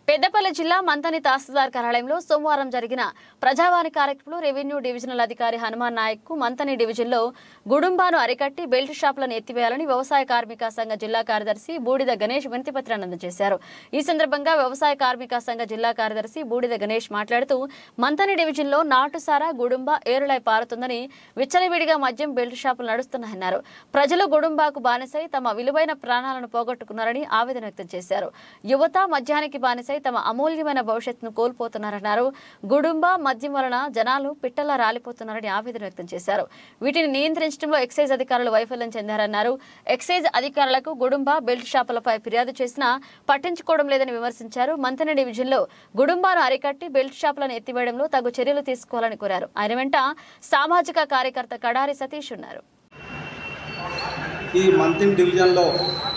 పెద్దపల్లి జిల్లా మంతని తహసీల్దార్ కార్యాలయంలో సోమవారం జరిగిన ప్రజావాణి కార్యక్రమంలో రెవెన్యూ డివిజనల్ అధికారి హనుమాన్ నాయక్ కు మంతని డివిజన్లో గుడుంబాను అరికట్టి బెల్ట్ షాపులను ఎత్తివేయాలని వ్యవసాయ కార్మిక సంఘ జిల్లా కార్యదర్శి బూడిద గణేష్ వినతిపత్రాన్ని అందజేశారు ఈ సందర్భంగా వ్యవసాయ కార్మిక సంఘ జిల్లా కార్యదర్శి బూడిద గణేష్ మాట్లాడుతూ మంతని డివిజన్లో నాటుసారా గుడుంబ ఏరులై పారుతుందని విచ్చలవిడిగా మద్యం బెల్ట్ షాపులు నడుస్తున్నాయన్నారు ప్రజలు గుడుంబాకు బానిసై తమ విలువైన ప్రాణాలను పోగొట్టుకున్నారని ఆవేదన వ్యక్తం చేశారు యువత మద్యానికి బానిసై తమ అమూల్యమైన భవిష్యత్తును కోల్పోతున్నారన్నారు గుడుంబ మద్యం వలన జనాలు పిట్టలా రాలిపోతున్నారని ఆవేదన వ్యక్తం చేశారు వీటిని నియంత్రించడంలో ఎక్సైజ్ అధికారులు వైఫల్యం చెందారన్నారు ఎక్సైజ్ అధికారులకు గుడుంబ బెల్ట్ షాపులపై ఫిర్యాదు చేసినా పట్టించుకోవడం లేదని విమర్శించారు మంతెన డివిజన్లో గుడుంబాను అరికట్టి బెల్ట్ షాపులను ఎత్తివేయడంలో తగు చర్యలు తీసుకోవాలని కోరారు ఆయన వెంట సామాజిక కార్యకర్త కడారి సతీష్ ఉన్నారు ఈ మంతిన్ డివిజన్లో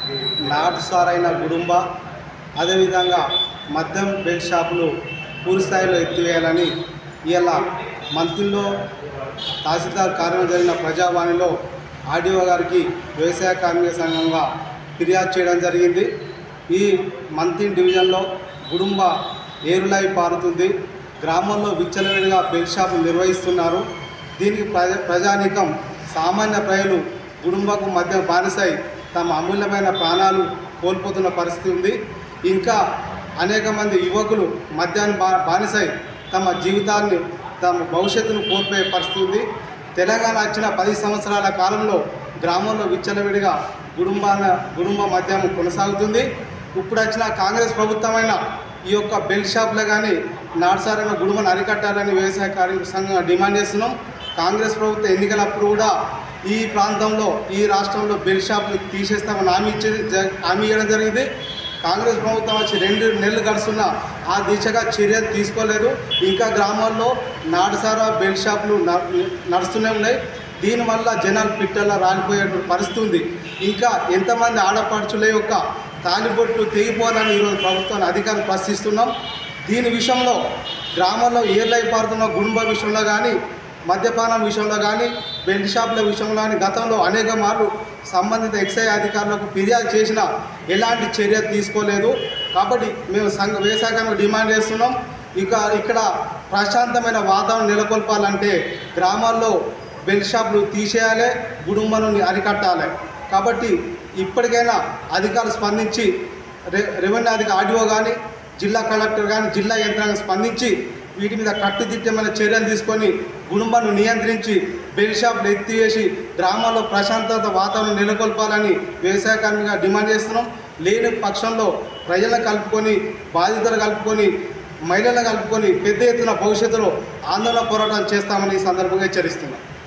నాటు సారైన గుడుంబ అదేవిధంగా మద్యం బెల్ట్ షాపులు పూర్తి స్థాయిలో ఎత్తివేయాలని ఇలా మంతిన్లో తహసీల్దార్ కార్యం జరిగిన ప్రజావాణిలో ఆర్డీఓ గారికి వ్యవసాయ కార్మిక సంఘంగా ఫిర్యాదు చేయడం జరిగింది ఈ మంతిన్ డివిజన్లో గుడుంబ ఏరులై పారుతుంది గ్రామంలో విచ్చలవిడిగా బెల్ట్ షాపులు నిర్వహిస్తున్నారు దీనికి ప్రజ ప్రజానీకం సామాన్య ప్రజలు కుటుంబకు మధ్య బానిసై తమ అమూల్యమైన ప్రాణాలు కోల్పోతున్న పరిస్థితి ఉంది ఇంకా అనేక మంది యువకులు మద్యాన్ని బా బానిసై తమ జీవితాన్ని తమ భవిష్యత్తును కోల్పోయే పరిస్థితి ఉంది తెలంగాణ వచ్చిన పది సంవత్సరాల కాలంలో గ్రామంలో విచ్చలవిడిగా కుటుంబాన కుటుంబ మద్యం కొనసాగుతుంది ఇప్పుడు వచ్చిన కాంగ్రెస్ ప్రభుత్వమైన ఈ యొక్క బెల్ట్ షాప్లో కానీ నాటుసారైన గుడుమను అరికట్టాలని వ్యవసాయ కార్మిక సంఘం డిమాండ్ చేస్తున్నాం కాంగ్రెస్ ప్రభుత్వం ఎన్నికలప్పుడు కూడా ఈ ప్రాంతంలో ఈ రాష్ట్రంలో బెల్ట్ షాపులు తీసేస్తామని హామీ ఇచ్చేది జ- హామీ ఇవ్వడం జరిగింది కాంగ్రెస్ ప్రభుత్వం వచ్చి రెండు నెలలు గడుస్తున్నా ఆ దిశగా చర్య తీసుకోలేదు ఇంకా గ్రామాల్లో నాటుసారా బెల్ట్ షాపులు న- నడుస్తూనే ఉన్నాయి దీనివల్ల జనాలు పిట్టల్లా రాలిపోయే పరిస్థితి ఉంది ఇంకా ఎంతమంది ఆడపడుచుల యొక్క తాలిబొట్టు తెగిపోవాలని ఈరోజు ప్రభుత్వాన్ని అధికారులు ప్రశ్నిస్తున్నాం దీని విషయంలో గ్రామాల్లో ఏర్లై పారుతున్న కుటుంబ విషయంలో కానీ మద్యపానం విషయంలో కానీ బెల్ట్ షాపుల విషయంలో కానీ గతంలో అనేక మార్లు సంబంధిత ఎక్సైజ్ అధికారులకు ఫిర్యాదు చేసినా ఎలాంటి చర్య తీసుకోలేదు కాబట్టి మేము సంఘ వ్యవసాయంగా డిమాండ్ చేస్తున్నాం ఇక ఇక్కడ ప్రశాంతమైన వాతావరణం నెలకొల్పాలంటే గ్రామాల్లో బెల్ట్ షాపులు తీసేయాలి గుడుంబను అరికట్టాలి కాబట్టి ఇప్పటికైనా అధికారులు స్పందించి రె రెవెన్యూ అధికారి ఆర్డీఓ కానీ జిల్లా కలెక్టర్ కానీ జిల్లా యంత్రాంగం స్పందించి వీటి మీద కట్టుదిట్టమైన చర్యలు తీసుకొని గుడుంబాను నియంత్రించి బెల్ షాప్లు ఎత్తివేసి గ్రామాల్లో ప్రశాంతత వాతావరణం నెలకొల్పాలని వ్యవసాయ కార్మిక డిమాండ్ చేస్తున్నాం లేని పక్షంలో ప్రజలను కలుపుకొని బాధితులు కలుపుకొని మహిళలను కలుపుకొని పెద్ద ఎత్తున భవిష్యత్తులో ఆందోళన పోరాటం చేస్తామని ఈ సందర్భంగా హెచ్చరిస్తున్నాం